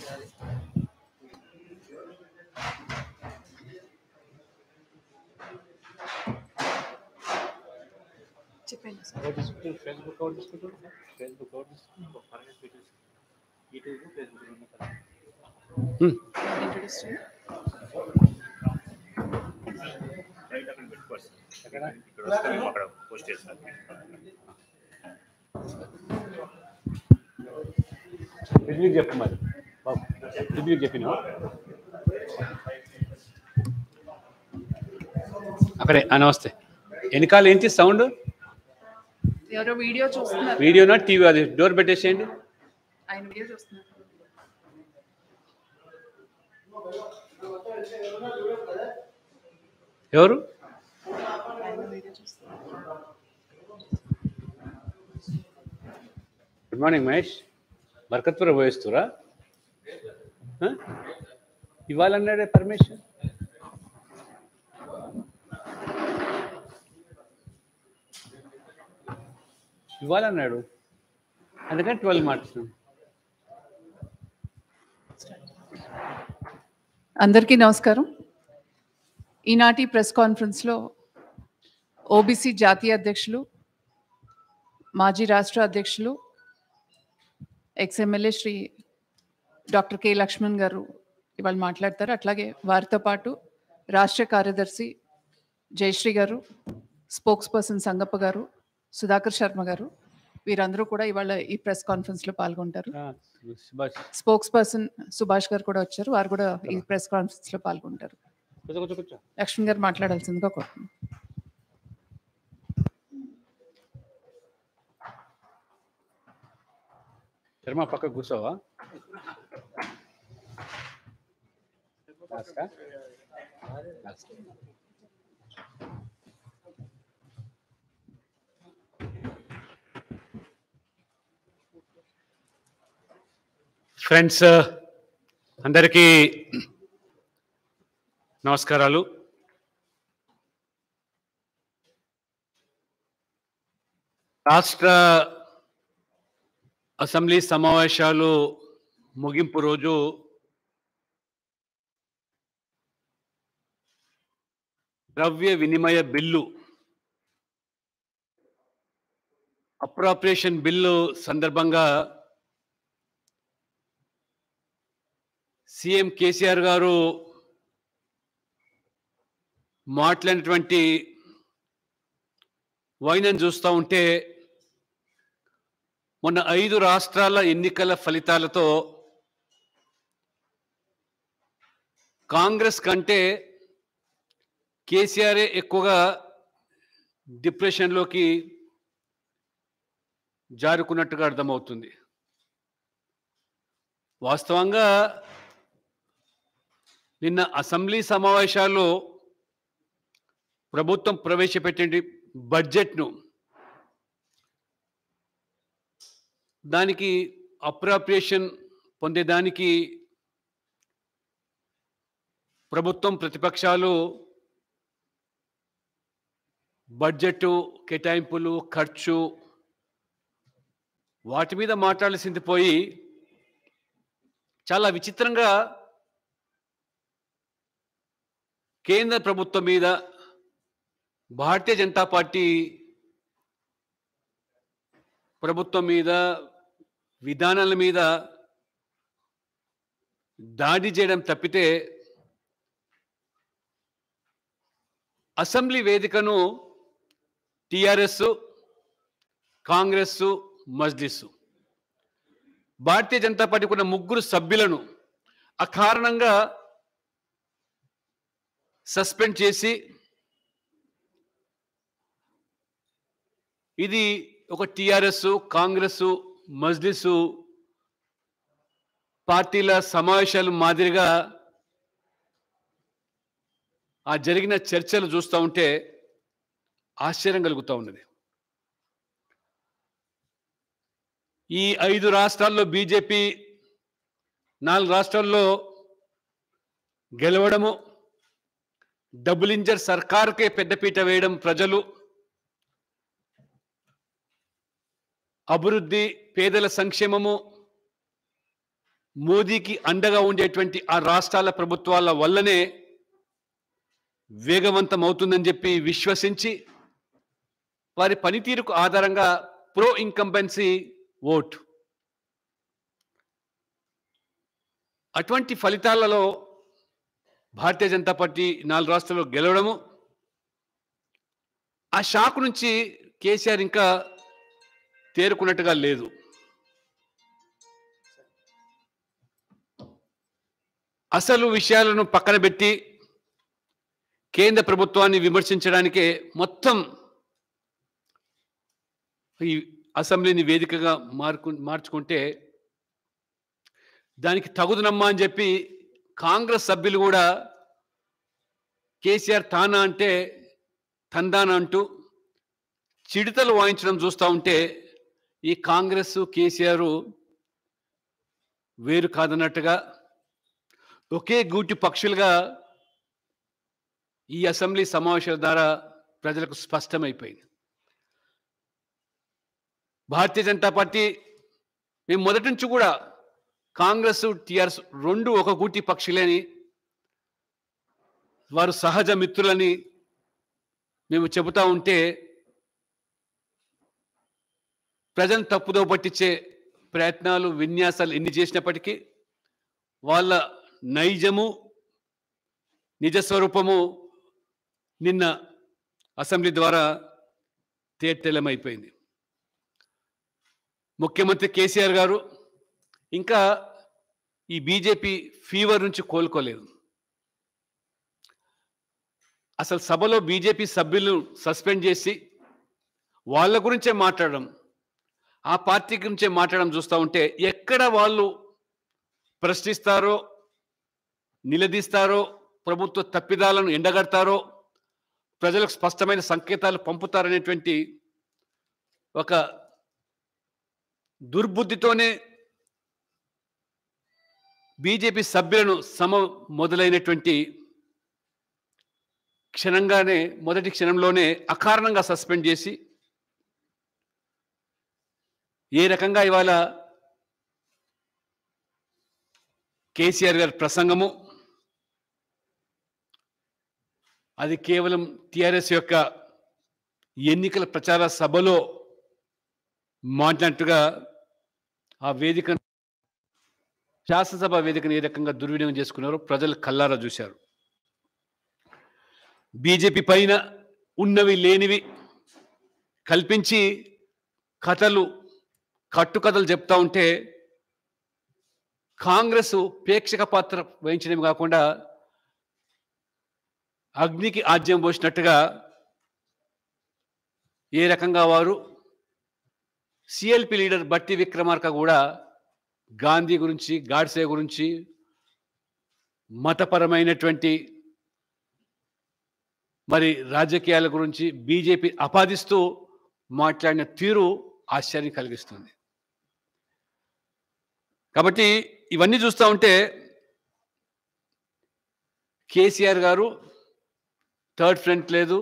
చెప్పండి సార్ ఎవరు తీసుకుంటారు ఫేస్బుక్ ఎవరు తీసుకుంటారు ఫేస్బుక్ ఎవరు తీసుకుంటారు పర్మనెంట్ పెట్టేసి యూట్యూబ్ ఫేస్బుక్ రెండు కదా ఇంట్రొడ్యూస్ చేయండి రైట్ అక్కడ పెట్టుకోవచ్చు ఎక్కడ ఇక్కడ వస్తే మేము అక్కడ పోస్ట్ చేస్తాం రివ్యూ చెప్పు మరి బాబు రివ్యూ చెప్పినా అక్కడే ఆ, నమస్తే వెనకాల ఏంటి సౌండ్ ఎవరో వీడియో చూస్తున్నారు వీడియోనా టీవీ అది డోర్ పెట్టేసేయండి ఆయన వీడియో చూస్తున్నారు ఎవరు ఆయన వీడియో చూస్తున్నారు గుడ్ మార్నింగ్ మహేష్ బర్కత్పుర పోయిస్తురా ఇవ్వాలన్నాడే పర్మిషన్ ఇవ్వాలన్నాడు అందుకని ట్వెల్వ్ మార్క్స్ అందరికీ నమస్కారం ఈనాటి ప్రెస్ కాన్ఫరెన్స్లో ఓబీసీ జాతీయ అధ్యక్షులు మాజీ రాష్ట్ర అధ్యక్షులు ex MLA Shri doctor K Laxman గారు ఇవాళ మాట్లాడతారు అట్లాగే వారితో పాటు రాష్ట్ర కార్యదర్శి జయశ్రీ గారు స్పోక్స్ పర్సన్ సంగప్ప గారు సుధాకర్ శర్మ గారు వీరందరూ కూడా ఇవాళ ఈ ప్రెస్ కాన్ఫరెన్స్లో పాల్గొంటారు సుభాష్ స్పోక్స్ పర్సన్ సుభాష్ గారు కూడా వచ్చారు వారు కూడా ఈ ప్రెస్ కాన్ఫరెన్స్ లో పాల్గొంటారు కూర్చో కూర్చో కూర్చో లక్ష్మణ్ గారు మాట్లాడాల్సిందిగా కోరుతున్నాను శర్మ పక్క కూర్చోవా రాస్కా? రాస్కా. ఫ్రెండ్స్ అందరికీ నమస్కారాలు రాష్ట్ర అసెంబ్లీ సమావేశాలు ముగింపు రోజు ద్రవ్య వినిమయ బిల్లు అప్రాప్రియేషన్ బిల్లు సందర్భంగా సీఎం కేసీఆర్ గారు మాట్లాడినటువంటి వైనం చూస్తూ ఉంటే మొన్న ఐదు రాష్ట్రాల ఎన్నికల ఫలితాలతో కాంగ్రెస్ కంటే కేసీఆరే ఎక్కువగా డిప్రెషన్లోకి జారుకున్నట్టుగా అర్థమవుతుంది వాస్తవంగా నిన్న అసెంబ్లీ సమావేశాల్లో ప్రభుత్వం ప్రవేశపెట్టే బడ్జెట్ను దానికి అప్రాప్రియేషన్ పొందేదానికి ప్రభుత్వం ప్రతిపక్షాలు బడ్జెట్ కేటాయింపులు ఖర్చు వాటి మీద మాట్లాడాల్సింది పోయి చాలా విచిత్రంగా కేంద్ర ప్రభుత్వం మీద భారతీయ జనతా పార్టీ ప్రభుత్వం మీద విధానాల మీద దాడి చేయడం తప్పితే అసెంబ్లీ వేదికను టిఆర్ఎస్ కాంగ్రెస్ మజ్లిస్ భారతీయ జనతా పార్టీకి ఉన్న ముగ్గురు సభ్యులను అకారణంగా సస్పెండ్ చేసి ఇది ఒక టిఆర్ఎస్ కాంగ్రెస్ మజ్లిస్ పార్టీల సమావేశాలు మాదిరిగా ఆ జరిగిన చర్చలు చూస్తూ ఉంటే ఆశ్చర్యం కలుగుతూ ఉన్నది ఈ ఐదు రాష్ట్రాల్లో బీజేపీ నాలుగు రాష్ట్రాల్లో గెలవడము డబుల్ ఇంజర్ సర్కార్కే పెద్దపీట వేయడం ప్రజలు అభివృద్ధి పేదల సంక్షేమము మోదీకి అండగా ఉండేటువంటి ఆ రాష్ట్రాల ప్రభుత్వాల వల్లనే వేగవంతం అవుతుందని చెప్పి విశ్వసించి వారి పనితీరుకు ఆధారంగా ప్రో ఇన్కంబెన్సీ ఓట్ అటువంటి ఫలితాలలో భారతీయ జనతా పార్టీ నాలుగు రాష్ట్రాల్లో గెలవడము ఆ షాక్ నుంచి కేసీఆర్ ఇంకా తేరుకున్నట్టుగా లేదు అసలు విషయాలను పక్కన పెట్టి కేంద్ర ప్రభుత్వాన్ని విమర్శించడానికే మొత్తం ఈ అసెంబ్లీని వేదికగా మార్కు మార్చుకుంటే దానికి తగుదనమ్మా అని చెప్పి కాంగ్రెస్ సభ్యులు కూడా కేసీఆర్ తానా అంటే తందాన అంటూ చిడితలు వాయించడం చూస్తూ ఉంటే ఈ కాంగ్రెస్ కేసీఆర్ వేరు కాదన్నట్టుగా ఒకే గూటి పక్షులుగా ఈ అసెంబ్లీ సమావేశాల ద్వారా ప్రజలకు స్పష్టమైపోయింది భారతీయ జనతా పార్టీ మేము మొదటి నుంచి కూడా కాంగ్రెస్ టిఆర్ఎస్ రెండు ఒక గూటి పక్షులేని వారు సహజ మిత్రులని మేము చెబుతా ఉంటే ప్రజలను తప్పుదో పట్టించే ప్రయత్నాలు విన్యాసాలు ఎన్ని చేసినప్పటికీ వాళ్ళ నైజము నిజస్వరూపము నిన్న అసెంబ్లీ ద్వారా తేటెల్లమైపోయింది ముఖ్యమంత్రి కేసీఆర్ గారు ఇంకా ఈ బీజేపీ ఫీవర్ నుంచి కోలుకోలేదు అసలు సభలో బీజేపీ సభ్యులను సస్పెండ్ చేసి వాళ్ళ గురించే మాట్లాడడం ఆ పార్టీ గురించే మాట్లాడడం చూస్తూ ఉంటే ఎక్కడ వాళ్ళు ప్రశ్నిస్తారో నిలదీస్తారో ప్రభుత్వ తప్పిదాలను ఎండగడతారో ప్రజలకు స్పష్టమైన సంకేతాలు పంపుతారనేటువంటి ఒక దుర్బుద్ధితోనే బీజేపీ సభ్యులను సమ మొదలైనటువంటి క్షణంగానే మొదటి క్షణంలోనే అకారణంగా సస్పెండ్ చేసి ఏ రకంగా ఇవాళ కేసీఆర్ గారి ప్రసంగము అది కేవలం టిఆర్ఎస్ యొక్క ఎన్నికల ప్రచార సభలో మాట్లాడినట్టుగా ఆ వేదిక శాసనసభ వేదికను ఏ రకంగా దుర్వినియోగం చేసుకున్నారో ప్రజలు కల్లారా చూశారు బీజేపీ పైన ఉన్నవి లేనివి కల్పించి కథలు కట్టుకథలు చెప్తా ఉంటే కాంగ్రెస్ ప్రేక్షక పాత్ర వహించడమే కాకుండా అగ్నికి ఆజ్యం పోసినట్టుగా ఏ రకంగా వారు సిఎల్పి లీడర్ బట్టి విక్రమార్క కూడా గాంధీ గురించి గాడ్సే గురించి మతపరమైనటువంటి మరి రాజకీయాల గురించి బీజేపీ అపాదిస్తూ మాట్లాడిన తీరు ఆశ్చర్యం కలిగిస్తుంది కాబట్టి ఇవన్నీ చూస్తూ ఉంటే కేసీఆర్ గారు థర్డ్ ఫ్రంట్ లేదు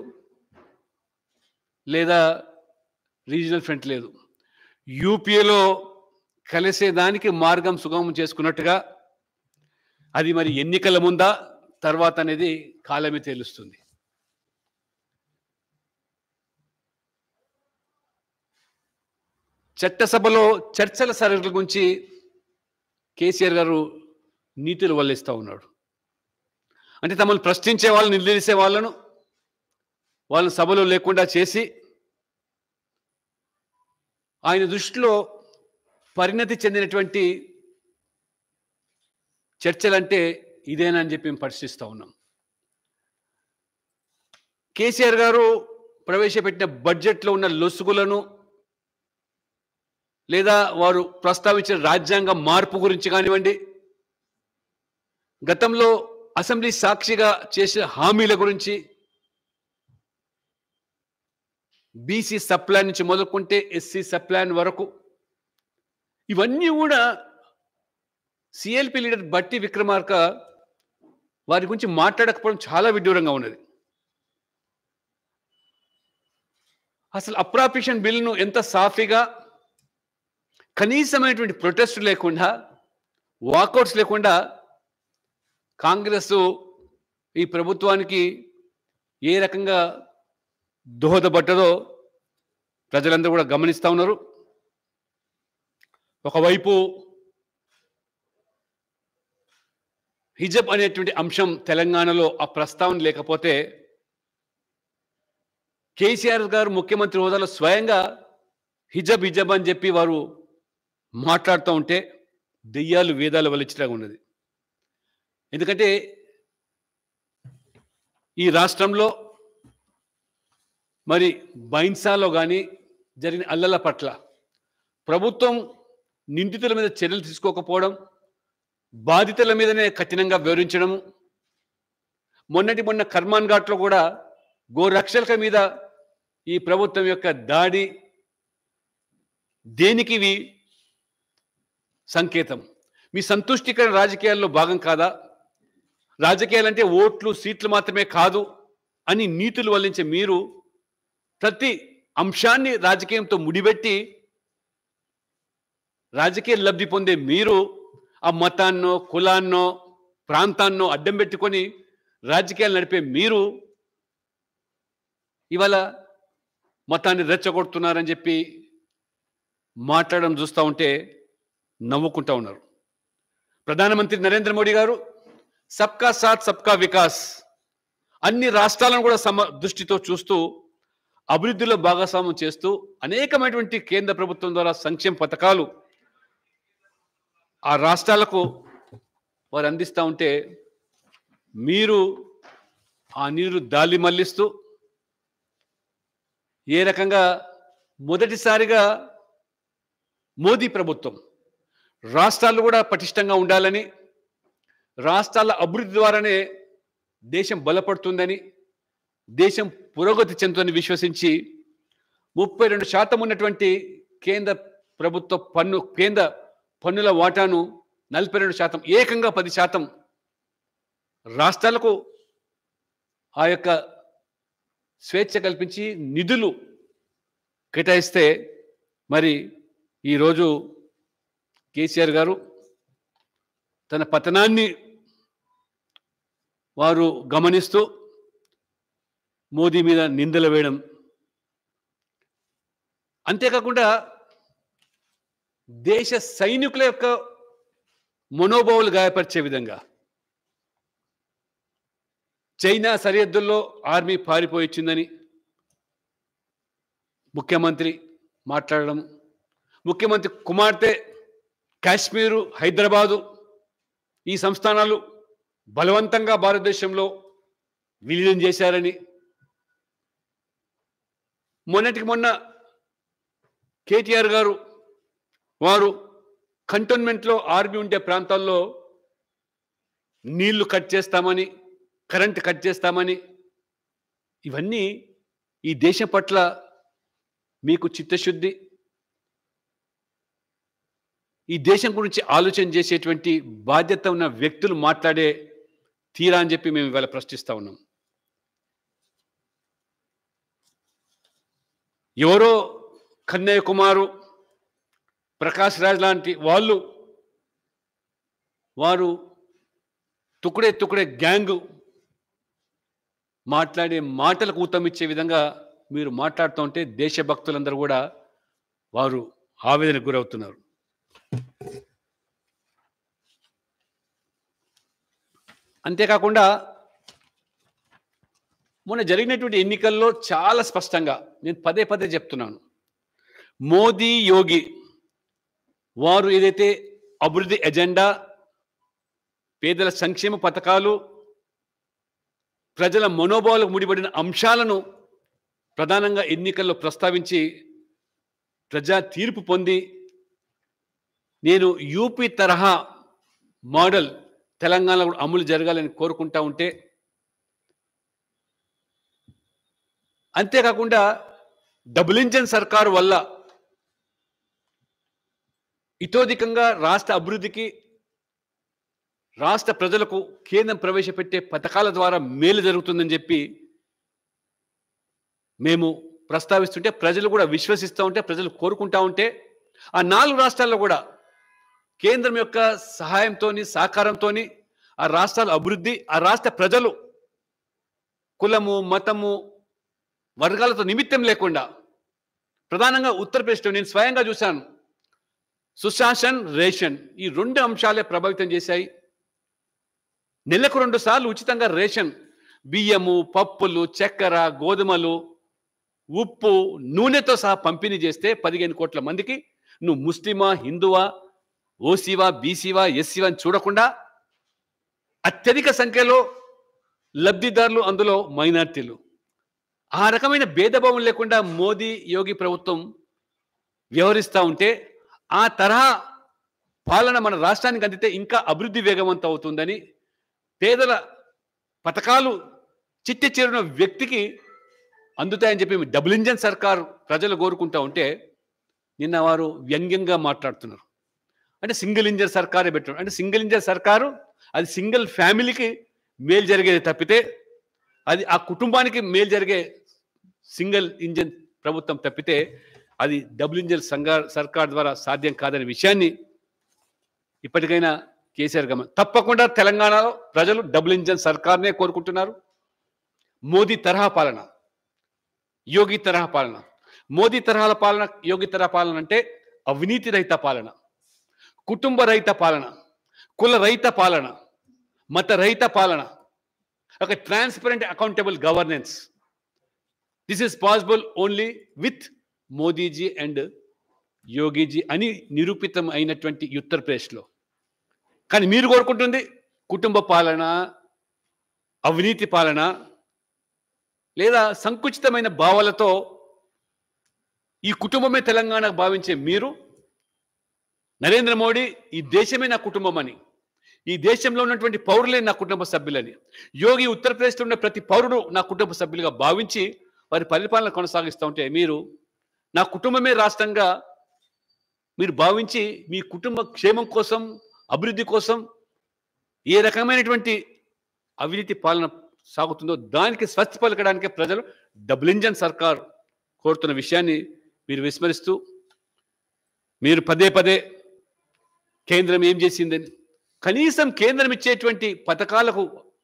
లేదా రీజనల్ ఫ్రంట్ లేదు యూపీఏలో కలిసేదానికి మార్గం సుగమం చేసుకున్నట్టుగా అది మరి ఎన్నికల ముందా తర్వాత అనేది కాలమే తేలుస్తుంది చట్టసభలో చర్చల సరళిల గురించి కేసీఆర్ గారు నీతులు వల్లిస్తూ ఉన్నాడు అంటే తమను ప్రశ్నించే వాళ్ళని నిలదీసే వాళ్ళను వాళ్ళని సభలో లేకుండా చేసి ఆయన దృష్టిలో పరిణతి చెందినటువంటి చర్చలంటే ఇదేనని చెప్పి మేము పరిశీలిస్తూ ఉన్నాం కేసీఆర్ గారు ప్రవేశపెట్టిన బడ్జెట్లో ఉన్న లొసుగులను లేదా వారు ప్రస్తావించిన రాజ్యాంగ మార్పు గురించి కానివ్వండి గతంలో అసెంబ్లీ సాక్షిగా చేసిన హామీల గురించి బీసీ సప్లాన్ నుంచి మొదలుకుంటే ఎస్సీ సప్లాన్ వరకు ఇవన్నీ కూడా సిఎల్పి లీడర్ బట్టి విక్రమార్క వారి గురించి మాట్లాడకపోవడం చాలా విడ్డూరంగా ఉన్నది అసలు అప్రాప్రిషన్ బిల్లును ఎంత సాఫీగా కనీసమైనటువంటి ప్రొటెస్ట్ లేకుండా వాకౌట్స్ లేకుండా కాంగ్రెస్ ఈ ప్రభుత్వానికి ఏ రకంగా దోహదపడ్డదో ప్రజలందరూ కూడా గమనిస్తూ ఉన్నారు ఒకవైపు హిజబ్ అనేటువంటి అంశం తెలంగాణలో ఆ ప్రస్తావన లేకపోతే కేసీఆర్ గారు ముఖ్యమంత్రి హోదాలో స్వయంగా హిజబ్ హిజబ్ అని చెప్పి వారు మాట్లాడుతూ ఉంటే దెయ్యాలు వేదాలు వలిచిలాగా ఉన్నది ఎందుకంటే ఈ రాష్ట్రంలో మరి బైన్సాలో కానీ జరిగిన అల్లల పట్ల ప్రభుత్వం నిందితుల మీద చర్యలు తీసుకోకపోవడం బాధితుల మీదనే కఠినంగా వివరించడం మొన్నటి మొన్న కర్మాన్ ఘాట్లో కూడా గోరక్షలక మీద ఈ ప్రభుత్వం యొక్క దాడి దేనికి ఇవి సంకేతం మీ సంతుష్టికర రాజకీయాల్లో భాగం కాదా రాజకీయాలంటే ఓట్లు సీట్లు మాత్రమే కాదు అని నీతులు వల్లించే మీరు ప్రతి అంశాన్ని రాజకీయంతో ముడిపెట్టి రాజకీయ లబ్ధి పొందే మీరు ఆ మతాన్నో కులాన్నో ప్రాంతాన్నో అడ్డం పెట్టుకొని రాజకీయాలు నడిపే మీరు ఇవాళ మతాన్ని రెచ్చగొడుతున్నారని చెప్పి మాట్లాడడం చూస్తూ ఉంటే నవ్వుకుంటా ఉన్నారు ప్రధానమంత్రి నరేంద్ర మోడీ గారు సబ్కా సాత్ సబ్కా వికాస్ అన్ని రాష్ట్రాలను కూడా సమ దృష్టితో చూస్తూ అభివృద్ధిలో భాగస్వామ్యం చేస్తూ అనేకమైనటువంటి కేంద్ర ప్రభుత్వం ద్వారా సంక్షేమ పథకాలు ఆ రాష్ట్రాలకు వారు అందిస్తూ ఉంటే మీరు ఆ నీరు దాలి మళ్లిస్తూ ఏ రకంగా మొదటిసారిగా మోదీ ప్రభుత్వం రాష్ట్రాలు కూడా పటిష్టంగా ఉండాలని రాష్ట్రాల అభివృద్ధి ద్వారానే దేశం బలపడుతుందని దేశం పురోగతి చెందుతుందని విశ్వసించి ముప్పై రెండు శాతం ఉన్నటువంటి కేంద్ర ప్రభుత్వ పన్ను కేంద్ర పన్నుల వాటాను నలభై రెండు శాతం ఏకంగా పది శాతం రాష్ట్రాలకు ఆ యొక్క స్వేచ్ఛ కల్పించి నిధులు కేటాయిస్తే మరి ఈరోజు కేసీఆర్ గారు తన పతనాన్ని వారు గమనిస్తూ మోదీ మీద నిందలు వేయడం అంతేకాకుండా దేశ సైనికుల యొక్క మనోభావాలు గాయపరిచే విధంగా చైనా సరిహద్దుల్లో ఆర్మీ పారిపోయి వచ్చిందని ముఖ్యమంత్రి మాట్లాడడం ముఖ్యమంత్రి కుమార్తె కాశ్మీరు హైదరాబాదు ఈ సంస్థానాలు బలవంతంగా భారతదేశంలో విలీనం చేశారని మొన్నటికి మొన్న కేటీఆర్ గారు వారు కంటోన్మెంట్లో ఆర్మీ ఉండే ప్రాంతాల్లో నీళ్లు కట్ చేస్తామని కరెంట్ కట్ చేస్తామని ఇవన్నీ ఈ దేశం పట్ల మీకు చిత్తశుద్ధి ఈ దేశం గురించి ఆలోచన చేసేటువంటి బాధ్యత ఉన్న వ్యక్తులు మాట్లాడే తీరా అని చెప్పి మేము ఇవాళ ప్రశ్నిస్తా ఉన్నాం ఎవరో కన్నయ్య కుమారు ప్రకాష్ రాజ్ లాంటి వాళ్ళు వారు తుకుడే తుకుడే గ్యాంగ్ మాట్లాడే మాటలకు ఊతమిచ్చే విధంగా మీరు మాట్లాడుతూ ఉంటే దేశభక్తులందరూ కూడా వారు ఆవేదనకు గురవుతున్నారు అంతేకాకుండా మొన్న జరిగినటువంటి ఎన్నికల్లో చాలా స్పష్టంగా నేను పదే పదే చెప్తున్నాను మోదీ యోగి వారు ఏదైతే అభివృద్ధి ఎజెండా పేదల సంక్షేమ పథకాలు ప్రజల మనోభావాలకు ముడిపడిన అంశాలను ప్రధానంగా ఎన్నికల్లో ప్రస్తావించి ప్రజా తీర్పు పొంది నేను యూపీ తరహా మోడల్ తెలంగాణలో కూడా అమలు జరగాలని కోరుకుంటా ఉంటే అంతేకాకుండా డబుల్ ఇంజన్ సర్కారు వల్ల ఇతోధికంగా రాష్ట్ర అభివృద్ధికి రాష్ట్ర ప్రజలకు కేంద్రం ప్రవేశపెట్టే పథకాల ద్వారా మేలు జరుగుతుందని చెప్పి మేము ప్రస్తావిస్తుంటే ప్రజలు కూడా విశ్వసిస్తూ ఉంటే ప్రజలు కోరుకుంటా ఉంటే ఆ నాలుగు రాష్ట్రాల్లో కూడా కేంద్రం యొక్క సహాయంతో సహకారంతో ఆ రాష్ట్రాల అభివృద్ధి ఆ రాష్ట్ర ప్రజలు కులము మతము వర్గాలతో నిమిత్తం లేకుండా ప్రధానంగా ఉత్తరప్రదేశ్లో నేను స్వయంగా చూశాను సుశాసన్ రేషన్ ఈ రెండు అంశాలే ప్రభావితం చేశాయి నెలకు రెండు సార్లు ఉచితంగా రేషన్ బియ్యము పప్పులు చక్కెర గోధుమలు ఉప్పు నూనెతో సహా పంపిణీ చేస్తే పదిహేను కోట్ల మందికి నువ్వు ముస్లిమా హిందువా ఓసీవా బీసీవా ఎస్సీవా అని చూడకుండా అత్యధిక సంఖ్యలో లబ్ధిదారులు అందులో మైనార్టీలు ఆ రకమైన భేదభావం లేకుండా మోదీ యోగి ప్రభుత్వం వ్యవహరిస్తూ ఉంటే ఆ తరహా పాలన మన రాష్ట్రానికి అందితే ఇంకా అభివృద్ధి వేగవంతం అవుతుందని పేదల పథకాలు చిట్టి చేరిన వ్యక్తికి అందుతాయని చెప్పి డబుల్ ఇంజన్ సర్కార్ ప్రజలు కోరుకుంటా ఉంటే నిన్న వారు వ్యంగ్యంగా మాట్లాడుతున్నారు అంటే సింగిల్ ఇంజన్ సర్కారే పెట్టారు అంటే సింగిల్ ఇంజన్ సర్కారు అది సింగిల్ ఫ్యామిలీకి మేలు జరిగేది తప్పితే అది ఆ కుటుంబానికి మేలు జరిగే సింగిల్ ఇంజన్ ప్రభుత్వం తప్పితే అది డబుల్ ఇంజన్ సంఘ సర్కార్ ద్వారా సాధ్యం కాదనే విషయాన్ని ఇప్పటికైనా కేసీఆర్ గమనం తప్పకుండా తెలంగాణలో ప్రజలు డబుల్ ఇంజన్ సర్కార్నే కోరుకుంటున్నారు మోదీ తరహా పాలన యోగి తరహా పాలన మోదీ తరహాల పాలన యోగి తరహా పాలన అంటే అవినీతి రహిత పాలన కుటుంబ రహిత పాలన కుల రహిత పాలన మత రహిత పాలన ఒక transparent accountable governance this is possible only with Modiji and Yogiji అని నిరూపితం అయినటువంటి ఉత్తరప్రదేశ్లో కానీ మీరు కోరుకుంటుంది కుటుంబ పాలన అవినీతి పాలన లేదా సంకుచితమైన భావాలతో ఈ కుటుంబమే తెలంగాణ భావించే మీరు నరేంద్ర మోడీ ఈ దేశమే నా కుటుంబం అని ఈ దేశంలో ఉన్నటువంటి పౌరులే నా కుటుంబ సభ్యులని యోగి ఉత్తరప్రదేశ్లో ఉన్న ప్రతి పౌరుడు నా కుటుంబ సభ్యులుగా భావించి వారి పరిపాలన కొనసాగిస్తూ ఉంటే మీరు నా కుటుంబమే రాష్ట్రంగా మీరు భావించి మీ కుటుంబ క్షేమం కోసం అభివృద్ధి కోసం ఏ రకమైనటువంటి అవినీతి పాలన సాగుతుందో దానికి స్వచ్ఛ పలకడానికి ప్రజలు డబుల్ ఇంజన్ సర్కార్ కోరుతున్న విషయాన్ని మీరు విస్మరిస్తూ మీరు పదే పదే కేంద్రం ఏం చేసిందని కనీసం కేంద్రం ఇచ్చేటువంటి పథకాలకు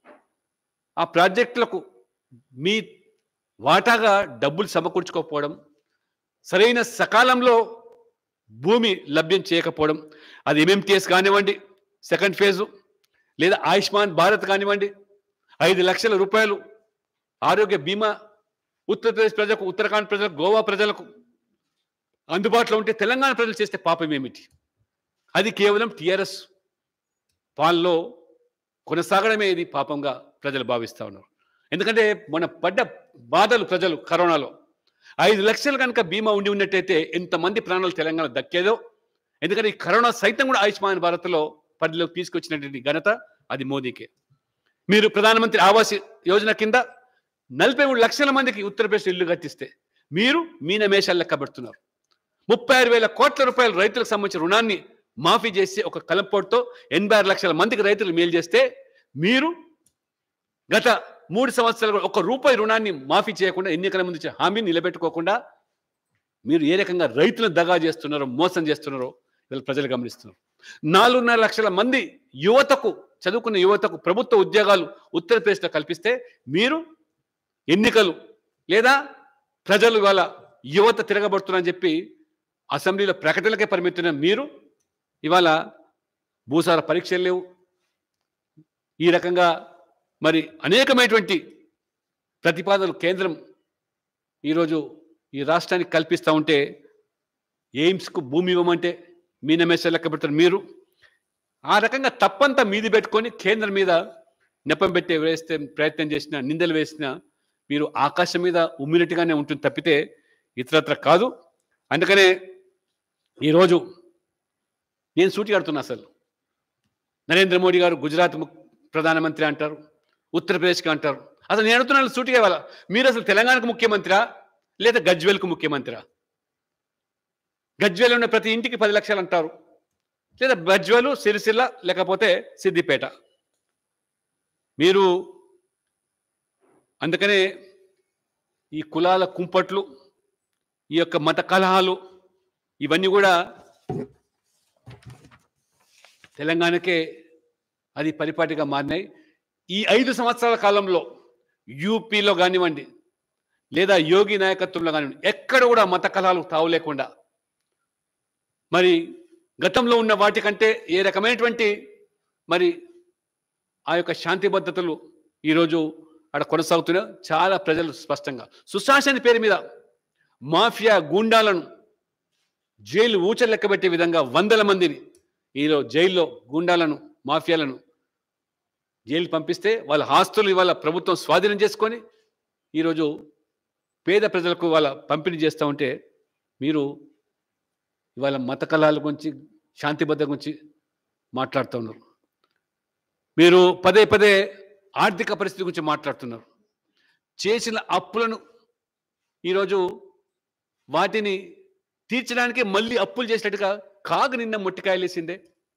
ఆ ప్రాజెక్టులకు మీ వాటాగా డబ్బులు సమకూర్చుకోకపోవడం సరైన సకాలంలో భూమి లభ్యం చేయకపోవడం అది ఎంఎంటీఎస్ కానివ్వండి సెకండ్ ఫేజు లేదా ఆయుష్మాన్ భారత్ కానివ్వండి ఐదు లక్షల రూపాయలు ఆరోగ్య బీమా ఉత్తరప్రదేశ్ ప్రజలకు ఉత్తరాఖండ్ ప్రజలకు గోవా ప్రజలకు అందుబాటులో ఉంటే తెలంగాణ ప్రజలు చేస్తే పాపం ఏమిటి అది కేవలం టిఆర్ఎస్ పాలనలో కొనసాగడమే ఇది పాపంగా ప్రజలు భావిస్తూ ఉన్నారు ఎందుకంటే మన పడ్డ బాధలు ప్రజలు కరోనాలో ఐదు లక్షలు కనుక బీమా ఉండి ఉన్నట్టయితే ఎంతమంది ప్రాణాలు తెలంగాణ దక్కేదో ఎందుకంటే ఈ కరోనా సైతం కూడా ఆయుష్మాన్ భారత్లో పరిధిలోకి తీసుకొచ్చినటువంటి ఘనత అది మోదీకే మీరు ప్రధానమంత్రి ఆవాస్ యోజన కింద నలభై మూడు లక్షల మందికి ఉత్తరప్రదేశ్ ఇల్లు కట్టిస్తే మీరు మీనమేషాలు లెక్క పెడుతున్నారు ముప్పై ఆరు వేల కోట్ల రూపాయలు రైతులకు సంబంధించిన రుణాన్ని మాఫీ చేసి ఒక కలంపోటుతో ఎనభై ఆరు లక్షల మందికి రైతులు మేలు చేస్తే మీరు గత మూడు సంవత్సరాలు కూడా ఒక రూపాయి రుణాన్ని మాఫీ చేయకుండా ఎన్నికల ముందు ఇచ్చిన హామీని నిలబెట్టుకోకుండా మీరు ఏ రకంగా రైతులను దగా చేస్తున్నారో మోసం చేస్తున్నారో వీళ్ళు ప్రజలు గమనిస్తున్నారు నాలుగున్నర లక్షల మంది యువతకు చదువుకున్న యువతకు ప్రభుత్వ ఉద్యోగాలు ఉత్తరప్రదేశ్లో కల్పిస్తే మీరు ఎన్నికలు లేదా ప్రజలు వాళ్ళ యువత తిరగబడుతున్నారని చెప్పి అసెంబ్లీలో ప్రకటనలకే పరిమితున్న మీరు ఇవాళ భూసార పరీక్షలు లేవు ఈ రకంగా మరి అనేకమైనటువంటి ప్రతిపాదనలు కేంద్రం ఈరోజు ఈ రాష్ట్రానికి కల్పిస్తూ ఉంటే ఎయిమ్స్కు భూమి ఇవ్వమంటే మీనమేస లెక్క పెడతారు మీరు ఆ రకంగా తప్పంతా మీది పెట్టుకొని కేంద్రం మీద నెపం పెట్టే వేస్తే ప్రయత్నం చేసిన నిందలు వేసిన మీరు ఆకాశం మీద ఉమ్మినట్టుగానే ఉంటుంది తప్పితే ఇతరత్ర కాదు అందుకనే ఈరోజు నేను సూటి కడుతున్నా అసలు నరేంద్ర మోడీ గారు గుజరాత్ ము- ప్రధానమంత్రి అంటారు ఉత్తరప్రదేశ్కి అంటారు అసలు నేను అడుగుతున్నాను సూటిగా ఇవాళ మీరు అసలు తెలంగాణకు ముఖ్యమంత్రా లేదా గజ్వేల్కు ముఖ్యమంత్రా గజ్వేల్ ఉన్న ప్రతి ఇంటికి పది లక్షలు అంటారు లేదా గజ్వేలు సిరిసిల్ల లేకపోతే సిద్దిపేట మీరు అందుకనే ఈ కులాల కుంపట్లు ఈ యొక్క మత కలహాలు ఇవన్నీ కూడా తెలంగాణకే అది పరిపాటిగా మారినాయి ఈ ఐదు సంవత్సరాల కాలంలో యూపీలో కానివ్వండి లేదా యోగి నాయకత్వంలో కానివ్వండి ఎక్కడ కూడా మత కళాలు తావు లేకుండా మరి గతంలో ఉన్న వాటికంటే ఏ రకమైనటువంటి మరి ఆ యొక్క శాంతి భద్రతలు ఈరోజు అక్కడ కొనసాగుతున్నా చాలా ప్రజలు స్పష్టంగా సుశాసన పేరు మీద మాఫియా గూండాలను జైలు ఊచలు లెక్కబెట్టే విధంగా వందల మందిని ఈరోజు జైల్లో గూండాలను మాఫియాలను జైలు పంపిస్తే వాళ్ళ ఆస్తులు ఇవాళ ప్రభుత్వం స్వాధీనం చేసుకొని ఈరోజు పేద ప్రజలకు వాళ్ళ పంపిణీ చేస్తూ ఉంటే మీరు ఇవాళ మత కళాల గురించి శాంతి భద్రత గురించి మాట్లాడుతూ ఉన్నారు మీరు పదే పదే ఆర్థిక పరిస్థితి గురించి మాట్లాడుతున్నారు చేసిన అప్పులను ఈరోజు వాటిని తీర్చడానికి మళ్ళీ అప్పులు చేసినట్టుగా కాగు నిన్న మొట్టికాయలేసిందే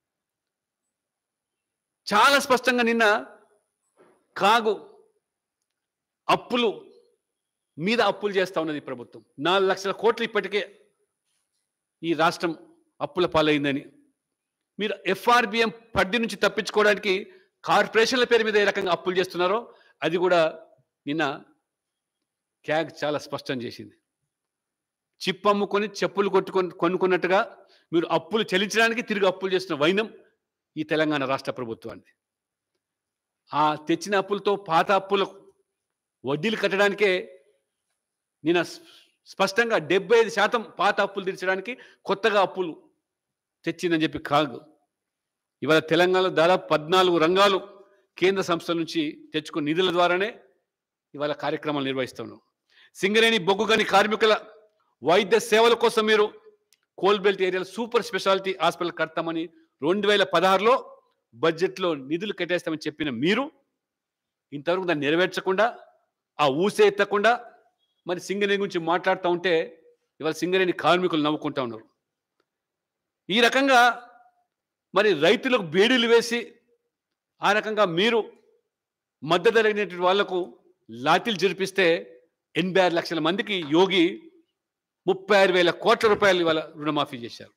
చాలా స్పష్టంగా నిన్న కాగు అప్పులు మీద అప్పులు చేస్తా ఉన్నది ఈ ప్రభుత్వం నాలుగు లక్షల కోట్లు ఇప్పటికే ఈ రాష్ట్రం అప్పుల పాలైందని మీరు ఎఫ్ఆర్బిఎం పడ్డి నుంచి తప్పించుకోవడానికి కార్పొరేషన్ల పేరు మీద ఏ రకంగా అప్పులు చేస్తున్నారో అది కూడా నిన్న క్యాగ్ చాలా స్పష్టం చేసింది చిప్ అమ్ముకొని చెప్పులు కొట్టుకొని కొనుక్కున్నట్టుగా మీరు అప్పులు చెల్లించడానికి తిరిగి అప్పులు చేస్తున్న వైనం ఈ తెలంగాణ రాష్ట్ర ప్రభుత్వాన్ని ఆ తెచ్చిన అప్పులతో పాత అప్పులు వడ్డీలు కట్టడానికే నిన్న స్పష్టంగా డెబ్బై ఐదు శాతం పాత అప్పులు తీర్చడానికి కొత్తగా అప్పులు తెచ్చిందని చెప్పి కాదు ఇవాళ తెలంగాణలో దాదాపు పద్నాలుగు రంగాలు కేంద్ర సంస్థల నుంచి తెచ్చుకున్న నిధుల ద్వారానే ఇవాళ కార్యక్రమాలు నిర్వహిస్తున్నాం సింగరేణి బొగ్గు గని కార్మికుల వైద్య సేవల కోసం మీరు కోల్బెల్ట్ ఏరియాలో సూపర్ స్పెషాలిటీ హాస్పిటల్ కడతామని రెండు వేల పదహారులో బడ్జెట్లో నిధులు కేటాయిస్తామని చెప్పిన మీరు ఇంతవరకు దాన్ని నెరవేర్చకుండా ఆ ఊసే ఎత్తకుండా మరి సింగరేణి గురించి మాట్లాడుతూ ఉంటే ఇవాళ సింగరేణి కార్మికులు నవ్వుకుంటా ఉన్నారు ఈ రకంగా మరి రైతులకు బేడీలు వేసి ఆ రకంగా మీరు మద్దతు జరిగినటువంటి వాళ్లకు లాఠీలు జరిపిస్తే ఎనభై ఆరు లక్షల మందికి యోగి ముప్పై ఆరు వేల కోట్ల రూపాయలు ఇవాళ రుణమాఫీ చేశారు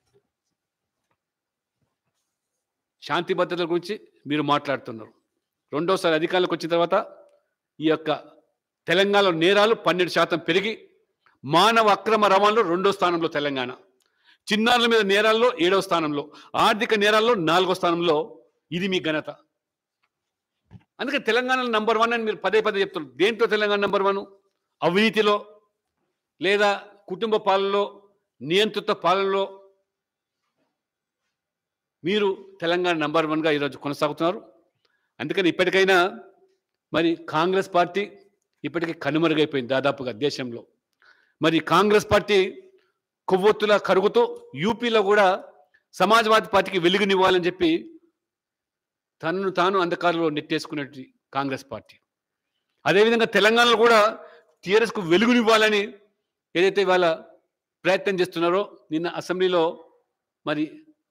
శాంతి భద్రతల గురించి మీరు మాట్లాడుతున్నారు రెండోసారి అధికారంలోకి వచ్చిన తర్వాత ఈ యొక్క తెలంగాణలో నేరాలు పన్నెండు శాతం పెరిగి మానవ అక్రమ రవాణాలో రెండో స్థానంలో తెలంగాణ చిన్నారుల మీద నేరాల్లో ఏడవ స్థానంలో ఆర్థిక నేరాల్లో నాలుగో స్థానంలో ఇది మీ ఘనత అందుకే తెలంగాణలో నంబర్ వన్ అని మీరు పదే పదే చెప్తున్నారు దేంట్లో తెలంగాణ నంబర్ వన్ అవినీతిలో లేదా కుటుంబ పాలనలో నియంత్రిత పాలనలో మీరు తెలంగాణ నంబర్ వన్గా ఈరోజు కొనసాగుతున్నారు అందుకని ఇప్పటికైనా మరి కాంగ్రెస్ పార్టీ ఇప్పటికీ కనుమరుగైపోయింది దాదాపుగా దేశంలో మరి కాంగ్రెస్ పార్టీ కొవ్వొత్తులా కరుగుతూ యూపీలో కూడా సమాజ్వాదీ పార్టీకి వెలుగునివ్వాలని చెప్పి తనను తాను అంధకారంలో నెట్టేసుకున్నట్టు కాంగ్రెస్ పార్టీ అదేవిధంగా తెలంగాణలో కూడా టీఆర్ఎస్కు వెలుగునివ్వాలని ఏదైతే ఇవాళ ప్రయత్నం చేస్తున్నారో నిన్న అసెంబ్లీలో మరి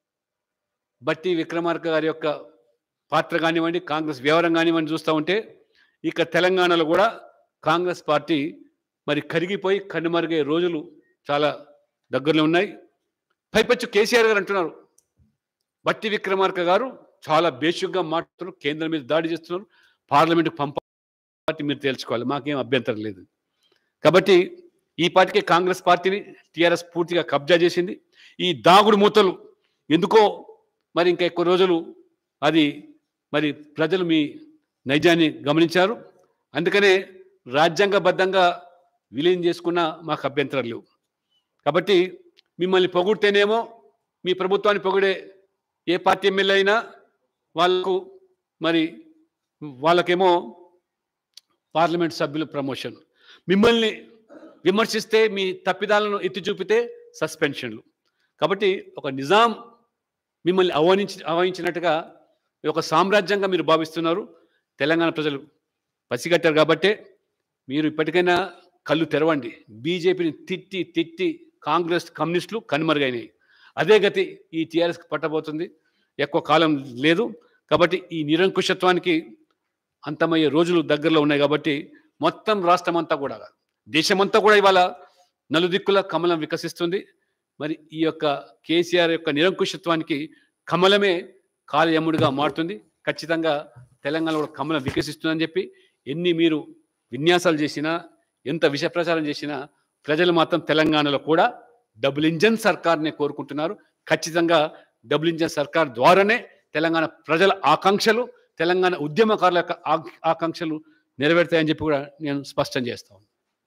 బట్టి విక్రమార్క గారి యొక్క పాత్ర కానివ్వండి కాంగ్రెస్ వ్యవహారం కానివ్వండి చూస్తూ ఉంటే ఇక తెలంగాణలో కూడా కాంగ్రెస్ పార్టీ మరి కరిగిపోయి కనుమరుగే రోజులు చాలా దగ్గరలో ఉన్నాయి పైపచ్చు కేసీఆర్ గారు అంటున్నారు బట్టి విక్రమార్క గారు చాలా బేసిక్గా మాట్లాడుతున్నారు కేంద్రం మీద దాడి చేస్తున్నారు పార్లమెంట్కి పంపాటి మీరు తేల్చుకోవాలి మాకేం అభ్యంతరం లేదు కాబట్టి ఈ పార్టీకి కాంగ్రెస్ పార్టీని టీఆర్ఎస్ పూర్తిగా కబ్జా చేసింది ఈ దాగుడు మూతలు ఎందుకో మరి ఇంకా ఎక్కువ రోజులు అది మరి ప్రజలు మీ నైజాన్ని గమనించారు అందుకనే రాజ్యాంగబద్ధంగా విలీనం చేసుకున్న మాకు అభ్యంతరాలు లేవు కాబట్టి మిమ్మల్ని పొగిడితేనేమో మీ ప్రభుత్వాన్ని పొగిడే ఏ పార్టీ ఎమ్మెల్యే అయినా వాళ్ళకు మరి వాళ్ళకేమో పార్లమెంట్ సభ్యులు ప్రమోషన్ మిమ్మల్ని విమర్శిస్తే మీ తప్పిదాలను ఎత్తి చూపితే సస్పెన్షన్లు కాబట్టి ఒక నిజాం మిమ్మల్ని అవమానించి అవహించినట్టుగా ఒక సామ్రాజ్యంగా మీరు భావిస్తున్నారు తెలంగాణ ప్రజలు పసిగట్టారు కాబట్టే మీరు ఇప్పటికైనా కళ్ళు తెరవండి బీజేపీని తిట్టి తిట్టి కాంగ్రెస్ కమ్యూనిస్టులు కనుమరుగైనాయి అదే గతి ఈ టీఆర్ఎస్కి పట్టబోతుంది ఎక్కువ కాలం లేదు కాబట్టి ఈ నిరంకుశత్వానికి అంతమయ్యే రోజులు దగ్గరలో ఉన్నాయి కాబట్టి మొత్తం రాష్ట్రం అంతా కూడా దేశమంతా కూడా ఇవాళ నలుదిక్కుల కమలం వికసిస్తుంది మరి ఈ యొక్క కేసీఆర్ యొక్క నిరంకుశత్వానికి కమలమే కాలయముడిగా మారుతుంది ఖచ్చితంగా తెలంగాణ కూడా కమలం వికసిస్తుందని చెప్పి ఎన్ని మీరు విన్యాసాలు చేసినా ఎంత విష ప్రచారం చేసినా ప్రజలు మాత్రం తెలంగాణలో కూడా డబుల్ ఇంజన్ సర్కార్నే కోరుకుంటున్నారు ఖచ్చితంగా డబుల్ ఇంజన్ సర్కార్ ద్వారానే తెలంగాణ ప్రజల ఆకాంక్షలు తెలంగాణ ఉద్యమకారుల యొక్క ఆ- ఆకాంక్షలు నెరవేరుతాయని చెప్పి కూడా నేను స్పష్టం చేస్తాను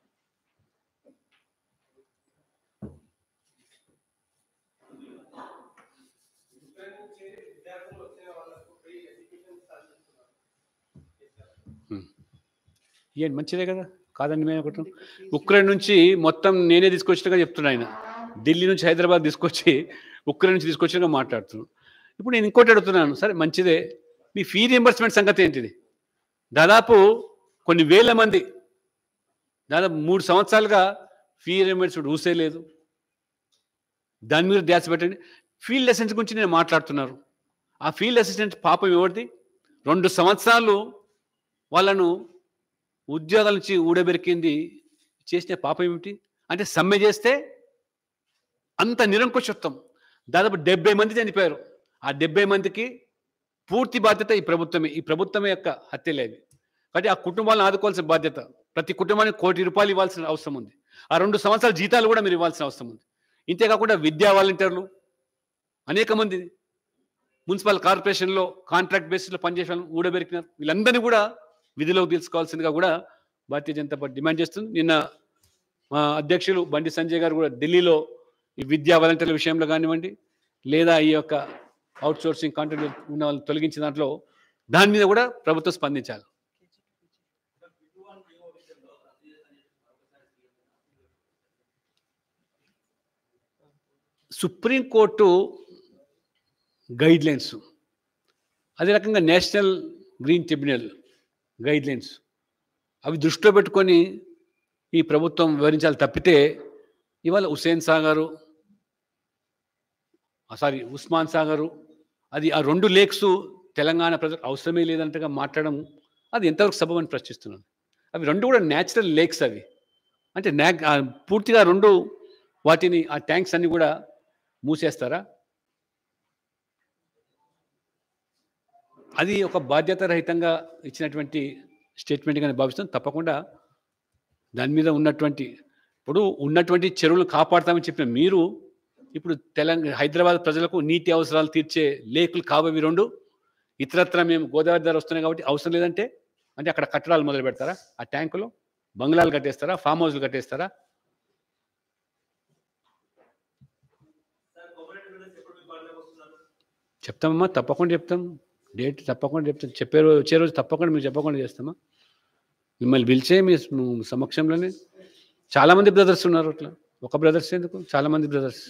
ఏంటి మంచిదే కదా కాదండి మేము ఒకటి ఉక్రెయిన్ నుంచి మొత్తం నేనే తీసుకొచ్చినగా చెప్తున్నా ఆయన ఢిల్లీ నుంచి హైదరాబాద్ తీసుకొచ్చి ఉక్రెయిన్ నుంచి తీసుకొచ్చినగా మాట్లాడుతున్నాను ఇప్పుడు నేను ఇంకోటి అడుగుతున్నాను సరే మంచిదే మీ ఫీ రియంబర్స్మెంట్ సంగతి ఏంటిది దాదాపు కొన్ని వేల మంది దాదాపు మూడు సంవత్సరాలుగా ఫీ రియంబర్స్మెంట్ ఊసే లేదు దాని మీద ధ్యాస పెట్టండి ఫీల్డ్ అసిస్టెంట్ గురించి నేను మాట్లాడుతున్నారు ఆ ఫీల్డ్ అసిస్టెంట్ పాపం ఎవరిది రెండు సంవత్సరాలు వాళ్ళను ఉద్యోగాల నుంచి ఊడబెరికింది చేసిన పాపం ఏమిటి అంటే సమ్మె చేస్తే అంత నిరంకుశత్వం దాదాపు డెబ్బై మంది చనిపోయారు ఆ డెబ్బై మందికి పూర్తి బాధ్యత ఈ ప్రభుత్వమే ఈ ప్రభుత్వమే యొక్క హత్యలేవి కాబట్టి ఆ కుటుంబాలను ఆదుకోవాల్సిన బాధ్యత ప్రతి కుటుంబానికి కోటి రూపాయలు ఇవ్వాల్సిన అవసరం ఉంది ఆ రెండు సంవత్సరాల జీతాలు కూడా మీరు ఇవ్వాల్సిన అవసరం ఉంది ఇంతేకాకుండా విద్యా వాలంటీర్లు అనేక మంది మున్సిపల్ కార్పొరేషన్లో కాంట్రాక్ట్ బేసిస్లో పనిచేసే వాళ్ళని ఊడబెరికినారు వీళ్ళందరినీ కూడా విధిలోకి తీసుకోవాల్సిందిగా కూడా భారతీయ జనతా పార్టీ డిమాండ్ చేస్తుంది నిన్న మా అధ్యక్షులు బండి సంజయ్ గారు కూడా ఢిల్లీలో ఈ విద్యా వాలంటీర్ల విషయంలో కానివ్వండి లేదా ఈ యొక్క అవుట్ సోర్సింగ్ కాంట్రాక్ట్ ఉన్న వాళ్ళని తొలగించిన దాంట్లో దాని మీద కూడా ప్రభుత్వం స్పందించాలి సుప్రీంకోర్టు గైడ్ లైన్స్ అదే రకంగా national green tribunal guidelines అవి దృష్టిలో పెట్టుకొని ఈ ప్రభుత్వం వివరించాలి తప్పితే ఇవాళ హుసేన్ సాగరు సారీ ఉస్మాన్ సాగరు అది ఆ రెండు లేక్స్ తెలంగాణ ప్రజలకు అవసరమే లేదంటగా మాట్లాడడం అది ఎంతవరకు సబబని ప్రశ్నిస్తున్నాను అవి రెండు కూడా న్యాచురల్ లేక్స్ అవి అంటే న్యా ఆ పూర్తిగా రెండు వాటిని ఆ ట్యాంక్స్ అన్ని కూడా మూసేస్తారా అది ఒక బాధ్యత రహితంగా ఇచ్చినటువంటి స్టేట్మెంట్గా నేను భావిస్తాను తప్పకుండా దాని మీద ఉన్నటువంటి ఇప్పుడు ఉన్నటువంటి చెరువులు కాపాడతామని చెప్పిన మీరు ఇప్పుడు తెలంగాణ హైదరాబాద్ ప్రజలకు నీటి అవసరాలు తీర్చే లేకులు కాబోవి రెండు ఇతరత్ర మేము గోదావరి ధర వస్తున్నాయి కాబట్టి అవసరం లేదంటే అంటే అక్కడ కట్టడాలు మొదలు పెడతారా ఆ ట్యాంకులో బంగ్లాలు కట్టేస్తారా ఫామ్ హౌస్లు కట్టేస్తారా చెప్తామమ్మా తప్పకుండా చెప్తాం డేట్ తప్పకుండా చెప్తాం చెప్పే రోజు వచ్చే రోజు తప్పకుండా మీరు చెప్పకుండా చేస్తామా మిమ్మల్ని పిలిచే మీ మ- సమక్షంలోనే చాలామంది బ్రదర్స్ ఉన్నారు అట్లా ఒక బ్రదర్స్ ఎందుకు చాలామంది బ్రదర్స్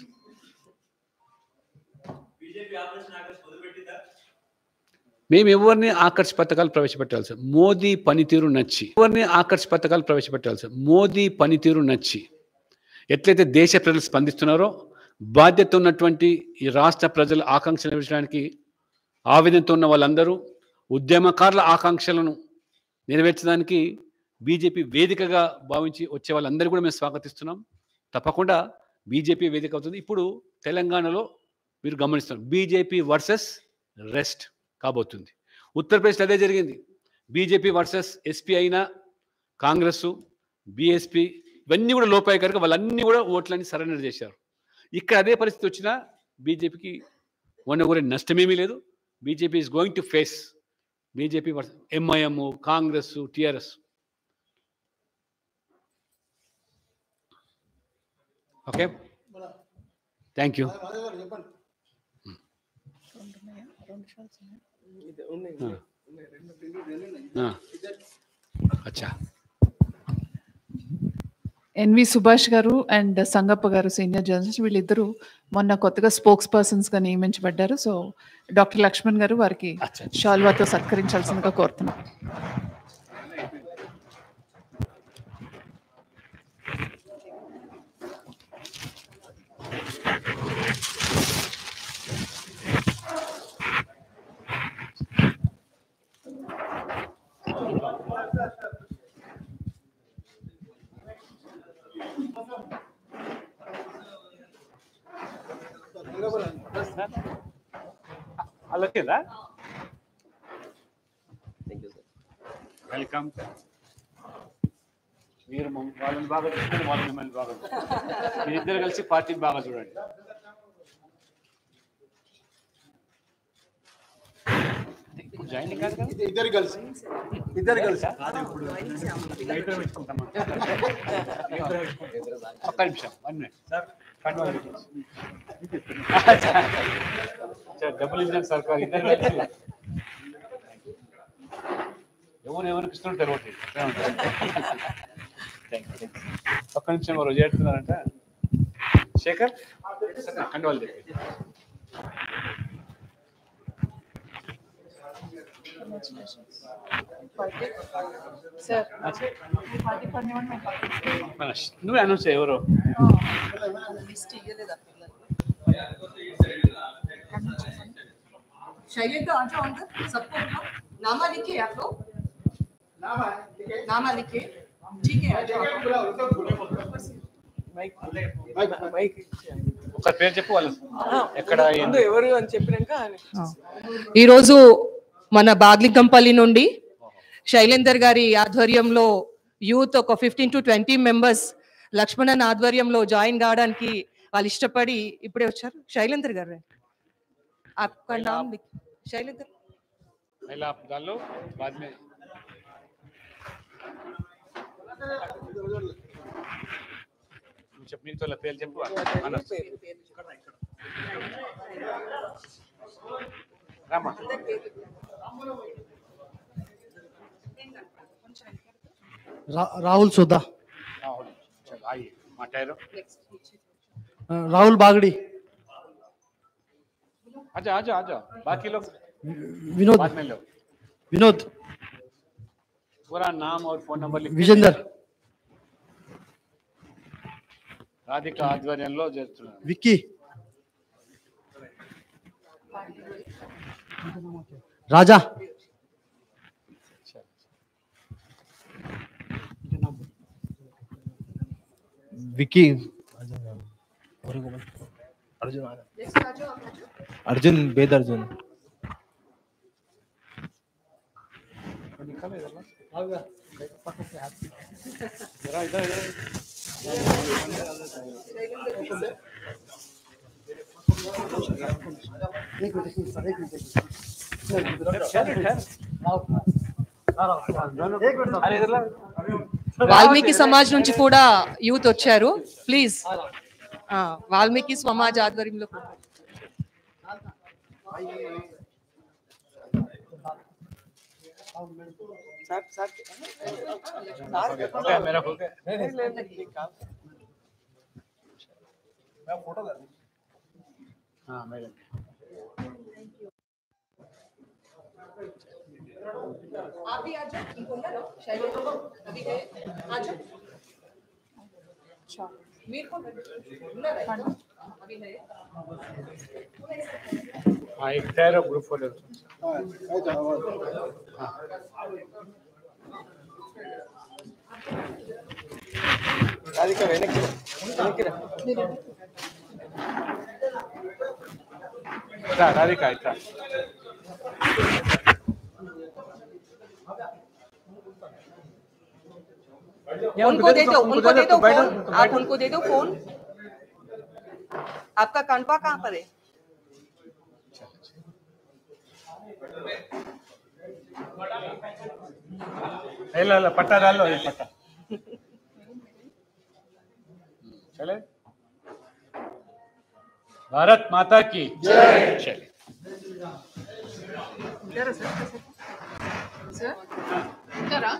మేము ఎవరిని ఆకర్ష్ పథకాలు ప్రవేశపెట్టాలి సార్ మోదీ పనితీరు నచ్చి ఎవరిని ఆకర్ష్ పథకాలు ప్రవేశపెట్టాలి సార్ మోదీ పనితీరు నచ్చి ఎట్లయితే దేశ ప్రజలు స్పందిస్తున్నారో బాధ్యత ఉన్నటువంటి ఈ రాష్ట్ర ప్రజల ఆకాంక్ష నెరవేర్చడానికి ఆవేదనతో ఉన్న వాళ్ళందరూ ఉద్యమకారుల ఆకాంక్షలను నెరవేర్చడానికి బీజేపీ వేదికగా భావించి వచ్చే వాళ్ళందరూ కూడా మేము స్వాగతిస్తున్నాం తప్పకుండా బీజేపీ వేదిక అవుతుంది ఇప్పుడు తెలంగాణలో మీరు గమనిస్తున్నారు బీజేపీ వర్సెస్ రెస్ట్ కాబోతుంది ఉత్తరప్రదేశ్లో అదే జరిగింది బీజేపీ వర్సెస్ ఎస్పీ అయినా కాంగ్రెస్ బీఎస్పీ ఇవన్నీ కూడా లోపాయి కనుక వాళ్ళన్నీ కూడా ఓట్లన్నీ సరెండర్ చేశారు ఇక్కడ అదే పరిస్థితి వచ్చినా బీజేపీకి వన్ కూడా నష్టమేమీ లేదు BJP is going to face BJP versus MIM Congress TRS okay thank you అచ్చా ఎన్వి సుభాష్ గారు అండ్ సంగప్ప గారు సీనియర్ జర్నలిస్ట్ వీళ్ళిద్దరూ మొన్న కొత్తగా స్పోక్స్ పర్సన్స్ గా నియమించబడ్డారు సో డాక్టర్ లక్ష్మణ్ గారు వారికి అచ్చా షాల్వాతో సత్కరించాల్సిందిగా కోరుతున్నాం వాళ్ళకేదా థ్యాంక్ యూ సార్ వెల్కమ్ మీరు మమ్మ- వాళ్ళని బాగా చూడండి వాళ్ళు మిమ్మల్ని బాగా చూడండి మీరిద్దరు కలిసి పార్టీని బాగా చూడండి ఇప్పుడు జాయినింగ్ కాదు కదా ఇద్దరు కలిసి ఇద్దరు కలిసి ఇద్దరు పెట్టుకుంటామా? ఒక్క నిమిషం one minute sir double engine సర్కార్ ఇద్దరు కలిసి ఎవరు ఎవరికి ఇస్తున్నారు తెలియదు ఒక్క నిమిషం ఎవరు చేస్తున్నారంట శేఖర్ కండువాలు చెప్పి సార్ మన నువ్వే అనౌన్స్ చేయి ఎవరు शैलेंद्र आ जाओ अंदर सबको उठाओ नामा लिखे आप लोग नामा लिखे ठीक है आ जाओ ఒక పేరు చెప్పు వాళ్ళు ఎక్కడ ముందు ఎవరు అని చెప్పినాక ఈరోజు మన బాగ్లికంపల్లి నుండి శైలేందర్ గారి ఆధ్వర్యంలో యూత్ ఒక fifteen to twenty members Laxmanan ఆధ్వర్యంలో జాయిన్ కావడానికి వాళ్ళు ఇష్టపడి ఇప్పుడే వచ్చారు శైలేందర్ గారు आपका नाम लिख शैलेंद्र पहला आप डाल लो बाद में నువ్వు చెప్పు నీతో పేరు చెప్పు అనొచ్చు రామా रा- राहुल सोदा राहुल चल आइए माटायरो राहुल बागड़ी आजा आजा आजा बाकी लोग विनोद बाद में लो विनोद पूरा नाम और फोन नंबर लिख विजेंदर రాధిక ఆధ్వర్యంలో చేస్తున్నాను विक्की राजा विक्की अर्जुन अर्जुन बेद अर्जुन जरा इधर इधर अरे इधर ला వాల్మీకి సమాజ్ నుంచి కూడా యూత్ వచ్చారు ప్లీజ్ వాల్మీకి సమాజ్ ఆధ్వర్యంలో కూడా. हो गया मेरा हो गया हाँ मेरे आप भी आ जाओ इनको ले लो शैलेंद्र अभी गए आ जाओ अच्छा मीर को ले बैठो अभी है हाँ एक ठहरो ग्रुप फोटो రాధిక వెనక్కి వెనక్కి రా. इतना राधिका इतना उनको दे दो उनको दे दो फोन आप उनको दे दो फोन आपका कानपा कहाँ पर है ले लो लो पट्टा डाल लो ये पट्टा चले भारत माता की जय चले సార్ ఉంటారా